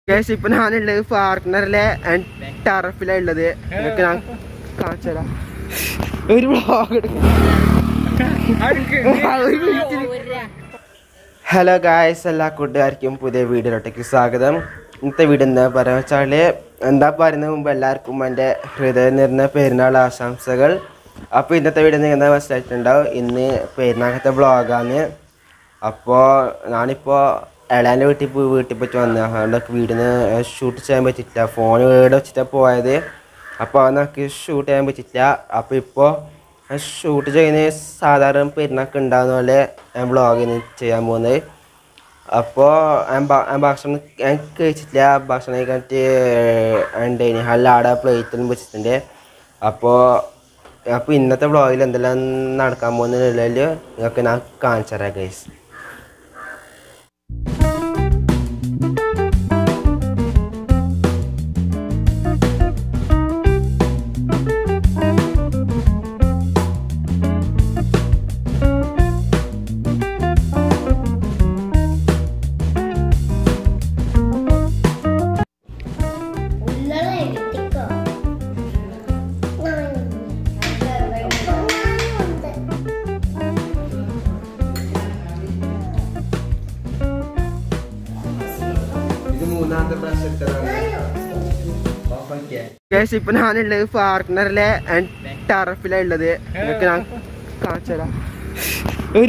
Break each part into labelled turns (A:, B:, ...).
A: guys ഇപ്പൊ ഞാനുള്ളത് പാർട്ട്ണറിലെ ടറഫിലാണ് ഉള്ളത് നിങ്ങൾക്ക് ഞാൻ കാണിച്ചു തരാം ഒരു വ്ളോഗ് ഹലോ ഗായ്സ് എല്ലാ കൂട്ടുകാർക്കും പുതിയ വീഡിയോയിലോട്ടേക്ക് സ്വാഗതം ഇന്നത്തെ വീഡിയോ എന്താ പറയുക വെച്ചാൽ എന്താ പറയുന്നതിന് മുമ്പ് എല്ലാവർക്കും എൻ്റെ ഹൃദയം നിറഞ്ഞ പെരുന്നാൾ ആശംസകൾ അപ്പോൾ ഇന്നത്തെ വീഡിയോ നിങ്ങൾ എന്താ മനസ്സിലായിട്ടുണ്ടാവും ഇന്ന് പെരുന്നാളത്തെ വ്ളോഗാണ് അപ്പോൾ ഞാനിപ്പോൾ ഇളാൻ്റെ വീട്ടിൽ പോയി വീട്ടിൽ പോയിട്ട് വന്നത് അതുകൊണ്ട് വീടിന് ഷൂട്ട് ചെയ്യാൻ പറ്റിയിട്ടില്ല ഫോൺ വീട് വെച്ചിട്ടാണ് പോയത് അപ്പോൾ അത് നമുക്ക് ഷൂട്ട് ചെയ്യാൻ പറ്റിയിട്ടില്ല അപ്പോൾ ഇപ്പോൾ ഷൂട്ട് ചെയ്യുന്ന സാധാരണ പെരുന്നാൾക്ക് ഉണ്ടാകുന്ന പോലെ ഞാൻ വ്ളോഗിന് ചെയ്യാൻ പോകുന്നത് അപ്പോൾ ഞാൻ ഭ- ഞാൻ ഭക്ഷണം ഞാൻ കഴിച്ചിട്ടില്ല ഭക്ഷണം കഴിക്കാനായിട്ട് ഉണ്ടായിന് നല്ല ആടെ പ്ലേറ്റിലും വെച്ചിട്ടുണ്ട് അപ്പോൾ അപ്പോൾ ഇന്നത്തെ വ്ളോഗിൽ എന്തെല്ലാം നടക്കാൻ പോകുന്നതിൽ നിങ്ങൾക്ക് ഞാൻ കാണിച്ചു തരാം ഗൈസ്
B: ഉള്ളത് എടുത്തിക്കോ
A: ഇത് മൂന്നാമത്തെ ഗൈസ് ഇപ്പൊ ഞാനുള്ളത് പാർട്ട്ണറിലെ ടറഫിലാണ് ഉള്ളത് നിങ്ങൾക്ക് ഞാൻ കാണിച്ചു തരാം ഒരു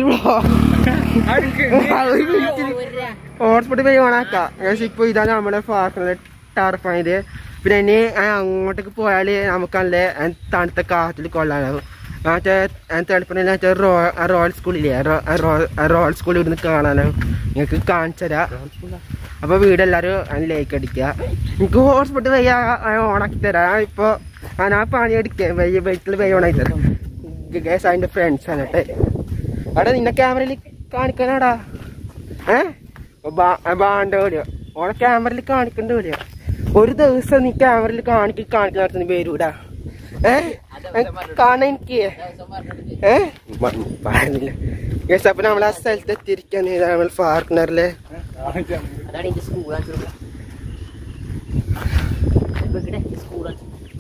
A: ഹോട്ട്സ്പോട്ട് പോയി ഓണാക്കാം ഗൈസ് ഇപ്പൊ ഇതാണ് നമ്മുടെ പാർട്ട്ണർ ടർഫായത് പിന്നെ ഇനി ഞാൻ അങ്ങോട്ടേക്ക് പോയാൽ നമുക്ക് നല്ല തണുത്ത കാറ്റിൽ കൊള്ളാനാവും മറ്റേ തണുപ്പിന് മറ്റേ റോ റോയൽ സ്കൂളില്ലേ റോ- റോ- റോയൽ സ്കൂൾ ഇവിടുന്ന് കാണാനാവും നിങ്ങൾക്ക് കാണിച്ചു തരാം അപ്പൊ വീടെല്ലാരും ലൈക്ക് അടിക്കുക എനിക്ക് ഹോട്ട്സ്പോട്ട് വയ്യ ഓണാക്കി തരാം ഇപ്പൊ ഞാൻ പണി അടിക്കുക വയ്യ വീട്ടിൽ വയ്യ ഓണാക്കി തരാം ഗേസ് അതിന്റെ ഫ്രണ്ട്സ് ആണ് കേട്ടെ അവിടെ നിന്നെ ക്യാമറയിൽ കാണിക്കാനാടാ ഏ ബാണ്ട പോലെയോ ഓളെ ക്യാമറയിൽ കാണിക്കണ്ട പോലെയോ ഒരു ദിവസം നീ ക്യാമറയിൽ കാണിക്കി കാണിക്കുന്ന പേരൂടാ ഏ കാണാൻ എനിക്ക് ഏ പറഞ്ഞില്ല ഗേസ് അപ്പൊ നമ്മൾ ആ സ്ഥലത്ത് എത്തിയിരിക്കാൻ നമ്മൾ പാർട്ട്ണറിലെ
C: അതാണ് എന്റെ സ്കൂൾ സ്കൂൾ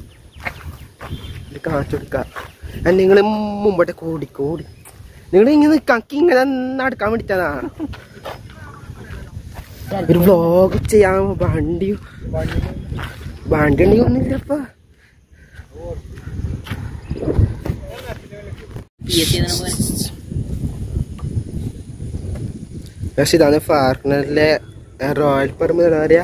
A: ഇത് കാണിച്ചു കൊടുക്ക നിങ്ങൾ മുമ്പോട്ട് കൂടി കൂടി നിങ്ങൾ ഇങ്ങനെ കക്കി ഇങ്ങനെ നടക്കാൻ വേണ്ടിട്ടാ ഒരു വ്ലോഗ് ചെയ്യാൻ വണ്ടി വണ്ടി ഉണ്ടെങ്കിൽ ഒന്നുമില്ലപ്പ
C: പി എസ് സി
A: പക്ഷെ ഇതാണ് പാർട്ട്ണറിലെ റോയൽ പറമ്പ് അറിയാ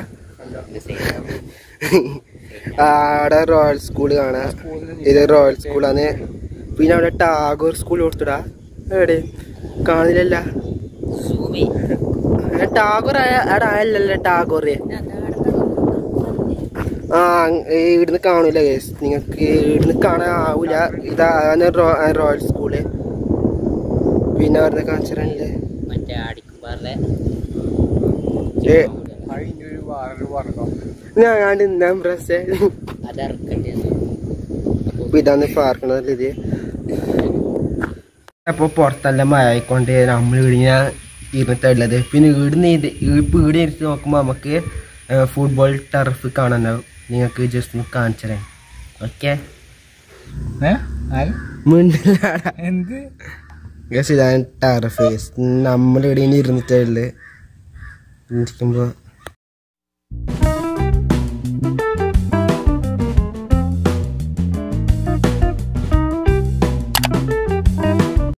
A: ആടെ റോയൽ സ്കൂൾ കാണാ ഇത് റോയൽ സ്കൂളാണ് പിന്നെ അവിടെ ടാഗോർ സ്കൂൾ കൊടുത്തുടാ എവിടെ കാണില്ലല്ല
C: സൂമി
A: ടാഗോർ അവിടെ ആയല്ലല്ലോ ടാഗോർ ആ ഇവിടുന്ന് കാണൂല കേസ് നിങ്ങൾക്ക് ഇവിടുന്ന് കാണാൻ ആവൂല ഇതാണ് റോ- റോയൽ സ്കൂള് പിന്നെ അവിടുന്ന് കാണിച്ചിട്ടുണ്ട്
C: മറ്റേ അടിക്കുമ്പാറിലെ
A: ഏ ഞാൻ കണ്ട് ഞാൻ പ്രസ്
C: അതർക്കണ്ടി
A: അപ്പൊ ഇതാണ് പാർക്കണത് ഇത് അപ്പൊ പുറത്തെല്ലാം മഴ ആയിക്കൊണ്ട് നമ്മൾ ഇങ്ങനെ ഇരുന്നിട്ടുള്ളത് പിന്നെ ഇവിടുന്ന് ഇത് ഇപ്പൊ ഇവിടെ ഇരുത്തി നോക്കുമ്പോ നമുക്ക് ഫുട്ബോൾ ടർഫ് കാണാനാവും നിങ്ങൾക്ക് ജസ്റ്റ് ഒന്ന് കാണിച്ചു തരാം ഓക്കെ
D: എന്ത്
A: ഗസ് ഇതാണ് ടർഫ് നമ്മളിവിടെ ഇങ്ങനെ ഇരുന്നിട്ടുള്ളത് ഇരിക്കുമ്പോ